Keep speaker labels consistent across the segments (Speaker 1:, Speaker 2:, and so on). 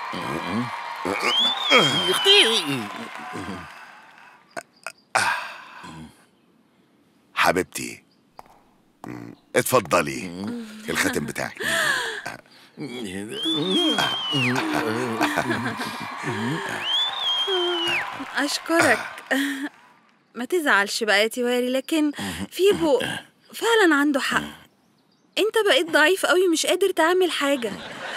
Speaker 1: حبيبتي مم. اتفضلي الخاتم بتاعك
Speaker 2: أشكرك ما تزعلش بقى يا تيواري لكن فيبو فعلا عنده حق انت بقيت ضعيف قوي مش قادر تعمل حاجة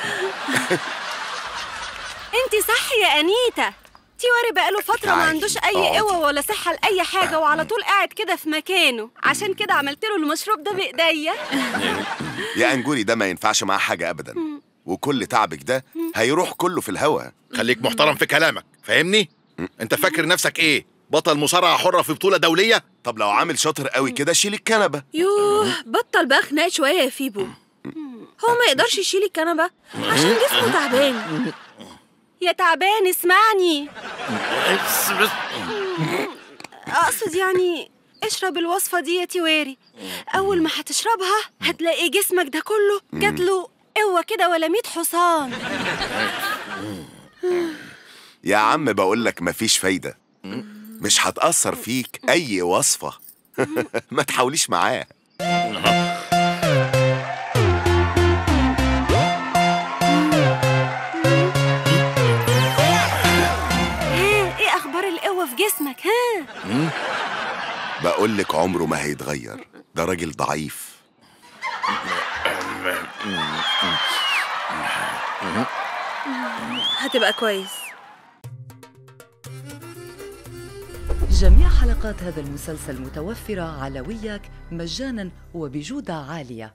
Speaker 3: انت صح يا انيتا تيواري بقاله فترة ما
Speaker 1: تعالي،
Speaker 3: عندوش أي
Speaker 1: اقعدي.
Speaker 3: قوة ولا صحة لأي حاجة وعلى طول قاعد كده في مكانه عشان كده عملت له المشروب ده بإيديا
Speaker 1: يا انجوري ده ما ينفعش معاه حاجه ابدا وكل تعبك ده هيروح كله في الهوا
Speaker 4: خليك محترم في كلامك فاهمني انت فاكر نفسك ايه بطل مصارعه حره في بطوله دوليه
Speaker 1: طب لو عامل شاطر قوي كده شيل الكنبه
Speaker 2: يوه بطل بقى خناق شوية يا فيبو هو ما يقدرش يشيل الكنبة عشان جسمه تعبان
Speaker 3: يا تعبان اسمعني أقصد يعني اشرب الوصفة دي يا تيواري أول ما هتشربها هتلاقي جسمك ده كله جاتله قوة كده ولا ميت حصان
Speaker 1: يا عم بقول لك مفيش فايده مش هتاثر فيك اي وصفه ما تحاوليش معاه
Speaker 3: ها ايه أخبار القوة في جسمك ها
Speaker 1: بقول لك عمره ما هيتغير ده راجل ضعيف
Speaker 2: هتبقى كويس
Speaker 5: جميع حلقات هذا المسلسل متوفرة على وياك مجانا وبجودة عالية